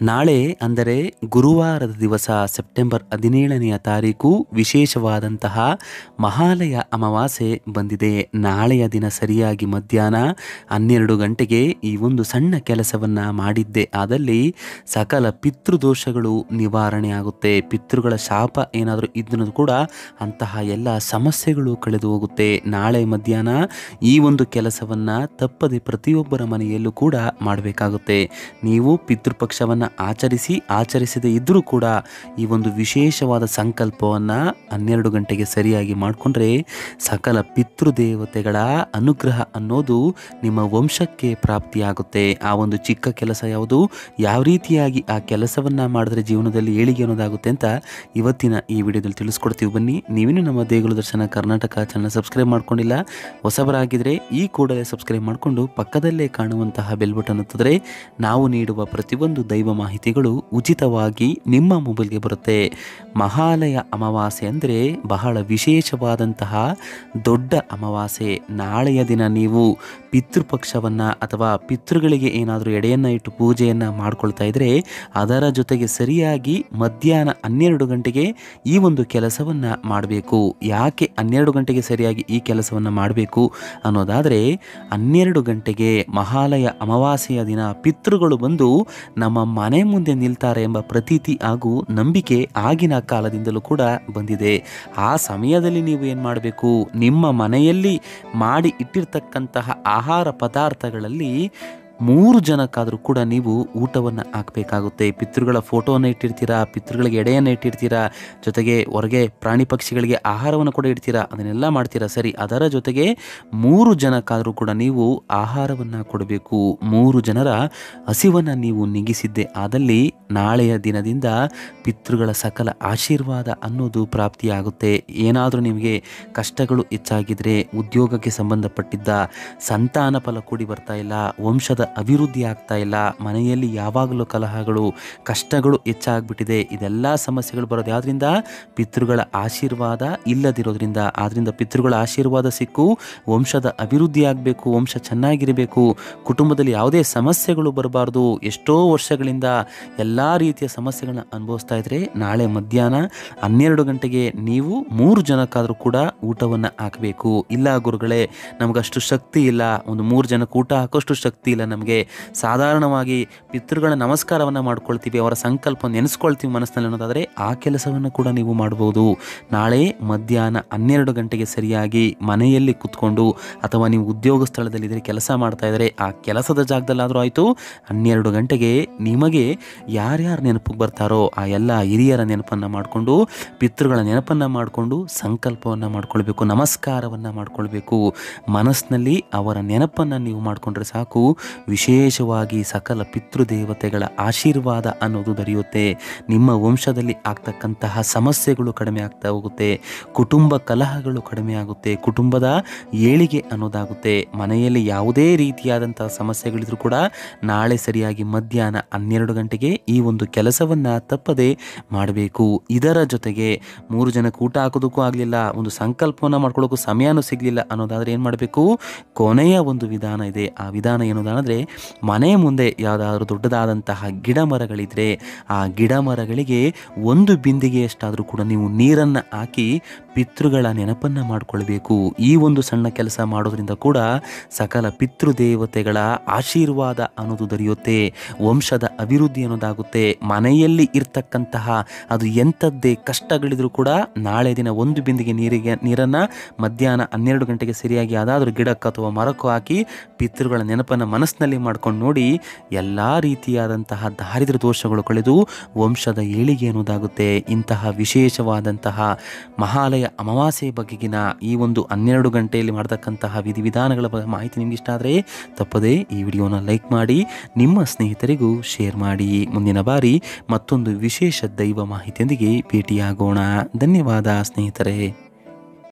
ನಾಳೆ ಅಂದರೆ ಗುರುವಾರದ ದಿವಸ ಸೆಪ್ಟೆಂಬರ್ ಹದಿನೇಳನೆಯ ತಾರೀಕು ವಿಶೇಷವಾದಂತಹ ಮಹಾಲಯ ಅಮಾವಾಸ್ಯೆ ಬಂದಿದೆ ನಾಳೆಯ ದಿನ ಸರಿಯಾಗಿ ಮಧ್ಯಾಹ್ನ ಹನ್ನೆರಡು ಗಂಟೆಗೆ ಈ ಒಂದು ಸಣ್ಣ ಕೆಲಸವನ್ನು ಮಾಡಿದ್ದೆ ಆದಲ್ಲಿ ಸಕಲ ಪಿತೃದೋಷಗಳು ನಿವಾರಣೆ ಆಗುತ್ತೆ ಪಿತೃಗಳ ಶಾಪ ಏನಾದರೂ ಇದ್ರೂ ಕೂಡ ಅಂತಹ ಎಲ್ಲ ಸಮಸ್ಯೆಗಳು ಕಳೆದು ಹೋಗುತ್ತೆ ನಾಳೆ ಮಧ್ಯಾಹ್ನ ಈ ಒಂದು ಕೆಲಸವನ್ನು ತಪ್ಪದೆ ಪ್ರತಿಯೊಬ್ಬರ ಮನೆಯಲ್ಲೂ ಕೂಡ ಮಾಡಬೇಕಾಗುತ್ತೆ ನೀವು ಪಿತೃಪಕ್ಷವನ್ನು ಆಚರಿಸಿ ಆಚರಿಸದೇ ಇದ್ದರೂ ಕೂಡ ಈ ಒಂದು ವಿಶೇಷವಾದ ಸಂಕಲ್ಪವನ್ನು ಹನ್ನೆರಡು ಗಂಟೆಗೆ ಸರಿಯಾಗಿ ಮಾಡಿಕೊಂಡ್ರೆ ಸಕಲ ಪಿತೃದೇವತೆಗಳ ಅನುಗ್ರಹ ಅನ್ನೋದು ನಿಮ್ಮ ವಂಶಕ್ಕೆ ಪ್ರಾಪ್ತಿಯಾಗುತ್ತೆ ಆ ಒಂದು ಚಿಕ್ಕ ಕೆಲಸ ಯಾವುದು ಯಾವ ರೀತಿಯಾಗಿ ಆ ಕೆಲಸವನ್ನು ಮಾಡಿದ್ರೆ ಜೀವನದಲ್ಲಿ ಏಳಿಗೆ ಅನ್ನೋದಾಗುತ್ತೆ ಅಂತ ಇವತ್ತಿನ ಈ ವಿಡಿಯೋದಲ್ಲಿ ತಿಳಿಸ್ಕೊಡ್ತೀವಿ ಬನ್ನಿ ನೀವೇನು ನಮ್ಮ ದೇಗುಲ ದರ್ಶನ ಕರ್ನಾಟಕ ಚಾನಲ್ ಸಬ್ಸ್ಕ್ರೈಬ್ ಮಾಡ್ಕೊಂಡಿಲ್ಲ ಹೊಸಬರಾಗಿದ್ದರೆ ಈ ಕೂಡಲೇ ಸಬ್ಸ್ಕ್ರೈಬ್ ಮಾಡಿಕೊಂಡು ಪಕ್ಕದಲ್ಲೇ ಕಾಣುವಂತಹ ಬೆಲ್ ಬಟನ್ ಒತ್ತಿದ್ರೆ ನಾವು ನೀಡುವ ಪ್ರತಿಯೊಂದು ದೈವ ಮಾಹಿತಿಗಳು ಉಚಿತವಾಗಿ ನಿಮ್ಮ ಮೊಬೈಲ್ಗೆ ಬರುತ್ತೆ ಮಹಾಲಯ ಅಮಾವಾಸ್ಯೆ ಅಂದರೆ ಬಹಳ ವಿಶೇಷವಾದಂತಹ ದೊಡ್ಡ ಅಮಾವಾಸ್ಯೆ ನಾಳೆಯ ದಿನ ನೀವು ಪಿತೃಪಕ್ಷವನ್ನು ಅಥವಾ ಪಿತೃಗಳಿಗೆ ಏನಾದರೂ ಎಡೆಯನ್ನು ಇಟ್ಟು ಪೂಜೆಯನ್ನು ಮಾಡ್ಕೊಳ್ತಾ ಇದ್ದರೆ ಅದರ ಜೊತೆಗೆ ಸರಿಯಾಗಿ ಮಧ್ಯಾಹ್ನ ಹನ್ನೆರಡು ಗಂಟೆಗೆ ಈ ಒಂದು ಕೆಲಸವನ್ನು ಮಾಡಬೇಕು ಯಾಕೆ ಹನ್ನೆರಡು ಗಂಟೆಗೆ ಸರಿಯಾಗಿ ಈ ಕೆಲಸವನ್ನು ಮಾಡಬೇಕು ಅನ್ನೋದಾದರೆ ಹನ್ನೆರಡು ಗಂಟೆಗೆ ಮಹಾಲಯ ಅಮಾವಾಸ್ಯೆಯ ದಿನ ಪಿತೃಗಳು ಬಂದು ನಮ್ಮ ಮನೆ ಮುಂದೆ ನಿಲ್ತಾರೆ ಎಂಬ ಪ್ರತೀತಿ ಹಾಗೂ ನಂಬಿಕೆ ಆಗಿನ ಕಾಲದಿಂದಲೂ ಕೂಡ ಬಂದಿದೆ ಆ ಸಮಯದಲ್ಲಿ ನೀವು ಏನು ಮಾಡಬೇಕು ನಿಮ್ಮ ಮನೆಯಲ್ಲಿ ಮಾಡಿ ಇಟ್ಟಿರ್ತಕ್ಕಂತಹ ಆಹಾರ ಪದಾರ್ಥಗಳಲ್ಲಿ ಮೂರು ಜನಕ್ಕಾದರೂ ಕೂಡ ನೀವು ಊಟವನ್ನು ಹಾಕಬೇಕಾಗುತ್ತೆ ಪಿತೃಗಳ ಫೋಟೋವನ್ನು ಇಟ್ಟಿರ್ತೀರಾ ಪಿತೃಗಳಿಗೆ ಎಡೆಯನ್ನು ಇಟ್ಟಿರ್ತೀರಾ ಜೊತೆಗೆ ಹೊರಗೆ ಪ್ರಾಣಿ ಪಕ್ಷಿಗಳಿಗೆ ಆಹಾರವನ್ನು ಕೂಡ ಇಡ್ತೀರಾ ಅದನ್ನೆಲ್ಲ ಮಾಡ್ತೀರಾ ಸರಿ ಅದರ ಜೊತೆಗೆ ಮೂರು ಜನಕ್ಕಾದರೂ ಕೂಡ ನೀವು ಆಹಾರವನ್ನು ಕೊಡಬೇಕು ಮೂರು ಜನರ ಹಸಿವನ್ನು ನೀವು ನಿಗಿಸಿದ್ದೆ ಆದಲ್ಲಿ ನಾಳೆಯ ದಿನದಿಂದ ಪಿತೃಗಳ ಸಕಲ ಆಶೀರ್ವಾದ ಅನ್ನೋದು ಪ್ರಾಪ್ತಿಯಾಗುತ್ತೆ ಏನಾದರೂ ನಿಮಗೆ ಕಷ್ಟಗಳು ಹೆಚ್ಚಾಗಿದ್ರೆ ಉದ್ಯೋಗಕ್ಕೆ ಸಂಬಂಧಪಟ್ಟಿದ್ದ ಸಂತಾನ ಫಲ ಕೂಡಿ ಬರ್ತಾ ಇಲ್ಲ ವಂಶದ ಅಭಿವೃದ್ಧಿ ಆಗ್ತಾ ಇಲ್ಲ ಮನೆಯಲ್ಲಿ ಯಾವಾಗಲೂ ಕಲಹಗಳು ಕಷ್ಟಗಳು ಹೆಚ್ಚಾಗ್ಬಿಟ್ಟಿದೆ ಇದೆಲ್ಲ ಸಮಸ್ಯೆಗಳು ಬರೋದು ಯಾವುದರಿಂದ ಪಿತೃಗಳ ಆಶೀರ್ವಾದ ಇಲ್ಲದಿರೋದ್ರಿಂದ ಆದ್ರಿಂದ ಪಿತೃಗಳ ಆಶೀರ್ವಾದ ಸಿಕ್ಕು ವಂಶದ ಅಭಿವೃದ್ಧಿ ಆಗಬೇಕು ವಂಶ ಚೆನ್ನಾಗಿರಬೇಕು ಕುಟುಂಬದಲ್ಲಿ ಯಾವುದೇ ಸಮಸ್ಯೆಗಳು ಬರಬಾರ್ದು ಎಷ್ಟೋ ವರ್ಷಗಳಿಂದ ಎಲ್ಲ ರೀತಿಯ ಸಮಸ್ಯೆಗಳನ್ನ ಅನುಭವಿಸ್ತಾ ಇದ್ರೆ ನಾಳೆ ಮಧ್ಯಾಹ್ನ ಹನ್ನೆರಡು ಗಂಟೆಗೆ ನೀವು ಮೂರು ಜನಕ್ಕಾದರೂ ಕೂಡ ಊಟವನ್ನು ಹಾಕಬೇಕು ಇಲ್ಲ ಗುರುಗಳೇ ನಮಗಷ್ಟು ಶಕ್ತಿ ಇಲ್ಲ ಒಂದು ಮೂರು ಜನಕ್ಕೆ ಊಟ ಹಾಕೋಷ್ಟು ಶಕ್ತಿ ಇಲ್ಲ ನಮಗೆ ಸಾಧಾರಣವಾಗಿ ಪಿತೃಗಳ ನಮಸ್ಕಾರವನ್ನು ಮಾಡ್ಕೊಳ್ತೀವಿ ಅವರ ಸಂಕಲ್ಪ ನೆನೆಸ್ಕೊಳ್ತೀವಿ ಮನಸ್ಸಿನಲ್ಲಿ ಅನ್ನೋದಾದರೆ ಆ ಕೆಲಸವನ್ನು ಕೂಡ ನೀವು ಮಾಡ್ಬೋದು ನಾಳೆ ಮಧ್ಯಾಹ್ನ ಹನ್ನೆರಡು ಗಂಟೆಗೆ ಸರಿಯಾಗಿ ಮನೆಯಲ್ಲಿ ಕುತ್ಕೊಂಡು ಅಥವಾ ನೀವು ಉದ್ಯೋಗ ಸ್ಥಳದಲ್ಲಿದ್ದರೆ ಕೆಲಸ ಮಾಡ್ತಾ ಇದ್ದರೆ ಆ ಕೆಲಸದ ಜಾಗದಲ್ಲಾದರೂ ಆಯಿತು ಹನ್ನೆರಡು ಗಂಟೆಗೆ ನಿಮಗೆ ಯಾರ್ಯಾರು ನೆನಪಿಗೆ ಬರ್ತಾರೋ ಆ ಎಲ್ಲ ಹಿರಿಯರ ನೆನಪನ್ನು ಮಾಡಿಕೊಂಡು ಪಿತೃಗಳ ನೆನಪನ್ನು ಮಾಡಿಕೊಂಡು ಸಂಕಲ್ಪವನ್ನು ಮಾಡ್ಕೊಳ್ಬೇಕು ನಮಸ್ಕಾರವನ್ನು ಮಾಡ್ಕೊಳ್ಬೇಕು ಮನಸ್ಸಿನಲ್ಲಿ ಅವರ ನೆನಪನ್ನು ನೀವು ಮಾಡಿಕೊಂಡ್ರೆ ಸಾಕು ವಿಶೇಷವಾಗಿ ಸಕಲ ಪಿತೃದೇವತೆಗಳ ಆಶೀರ್ವಾದ ಅನ್ನೋದು ದೊರೆಯುತ್ತೆ ನಿಮ್ಮ ವಂಶದಲ್ಲಿ ಆಗ್ತಕ್ಕಂತಹ ಸಮಸ್ಯೆಗಳು ಕಡಿಮೆ ಆಗ್ತಾ ಹೋಗುತ್ತೆ ಕುಟುಂಬ ಕಲಹಗಳು ಕಡಿಮೆ ಆಗುತ್ತೆ ಕುಟುಂಬದ ಏಳಿಗೆ ಅನ್ನೋದಾಗುತ್ತೆ ಮನೆಯಲ್ಲಿ ಯಾವುದೇ ರೀತಿಯಾದಂತಹ ಸಮಸ್ಯೆಗಳಿದ್ರೂ ಕೂಡ ನಾಳೆ ಸರಿಯಾಗಿ ಮಧ್ಯಾಹ್ನ ಹನ್ನೆರಡು ಗಂಟೆಗೆ ಈ ಒಂದು ಕೆಲಸವನ್ನು ತಪ್ಪದೆ ಮಾಡಬೇಕು ಇದರ ಜೊತೆಗೆ ಮೂರು ಜನಕ್ಕೆ ಊಟ ಹಾಕೋದಕ್ಕೂ ಆಗಲಿಲ್ಲ ಒಂದು ಸಂಕಲ್ಪವನ್ನು ಮಾಡ್ಕೊಳ್ಳೋಕ್ಕೂ ಸಮಯನೂ ಸಿಗಲಿಲ್ಲ ಅನ್ನೋದಾದರೆ ಏನು ಮಾಡಬೇಕು ಕೊನೆಯ ಒಂದು ವಿಧಾನ ಇದೆ ಆ ವಿಧಾನ ಏನೋದಾದರೆ ಮನೆ ಮುಂದೆ ಯಾವುದಾದ್ರೂ ದೊಡ್ಡದಾದಂತಹ ಗಿಡ ಮರಗಳಿದ್ರೆ ಆ ಗಿಡ ಮರಗಳಿಗೆ ಒಂದು ಬಿಂದಿಗೆಯಷ್ಟಾದರೂ ಕೂಡ ನೀವು ನೀರನ್ನು ಹಾಕಿ ಪಿತೃಗಳ ನೆನಪನ್ನು ಮಾಡಿಕೊಳ್ಬೇಕು ಈ ಒಂದು ಸಣ್ಣ ಕೆಲಸ ಮಾಡೋದ್ರಿಂದ ಕೂಡ ಸಕಲ ಪಿತೃದೇವತೆಗಳ ಆಶೀರ್ವಾದ ಅನ್ನೋದು ದೊರೆಯುತ್ತೆ ವಂಶದ ಅಭಿವೃದ್ಧಿ ಅನ್ನೋದಾಗುತ್ತೆ ಮನೆಯಲ್ಲಿ ಇರ್ತಕ್ಕಂತಹ ಅದು ಎಂಥದ್ದೇ ಕಷ್ಟಗಳಿದ್ರೂ ಕೂಡ ನಾಳೆ ದಿನ ಒಂದು ಬಿಂದಿಗೆ ನೀರಿಗೆ ನೀರನ್ನು ಮಧ್ಯಾಹ್ನ ಹನ್ನೆರಡು ಗಂಟೆಗೆ ಸರಿಯಾಗಿ ಯಾವುದಾದ್ರೂ ಗಿಡಕ್ಕೆ ಅಥವಾ ಮರಕ್ಕೂ ಹಾಕಿ ಪಿತೃಗಳ ನೆನಪನ್ನು ಮನಸ್ಸಿನಲ್ಲಿ ಮಾಡ್ಕೊಂಡು ನೋಡಿ ಎಲ್ಲ ರೀತಿಯಾದಂತಹ ದಾರಿದ್ರ್ಯ ದೋಷಗಳು ಕಳೆದು ವಂಶದ ಏಳಿಗೆ ಅನ್ನೋದಾಗುತ್ತೆ ಇಂತಹ ವಿಶೇಷವಾದಂತಹ ಮಹಾಲಯ ಅಮಾವಾಸ್ಯೆ ಬಗೆಗಿನ ಈ ಒಂದು ಹನ್ನೆರಡು ಗಂಟೆಯಲ್ಲಿ ಮಾಡ್ತಕ್ಕಂತಹ ವಿಧಿವಿಧಾನಗಳ ಬಗ್ಗೆ ಮಾಹಿತಿ ನಿಮ್ಗೆ ಇಷ್ಟ ಆದರೆ ತಪ್ಪದೇ ಈ ವಿಡಿಯೋನ ಲೈಕ್ ಮಾಡಿ ನಿಮ್ಮ ಸ್ನೇಹಿತರಿಗೂ ಶೇರ್ ಮಾಡಿ ಮುಂದಿನ ಬಾರಿ ಮತ್ತೊಂದು ವಿಶೇಷ ದೈವ ಮಾಹಿತಿಯೊಂದಿಗೆ ಭೇಟಿಯಾಗೋಣ ಧನ್ಯವಾದ ಸ್ನೇಹಿತರೆ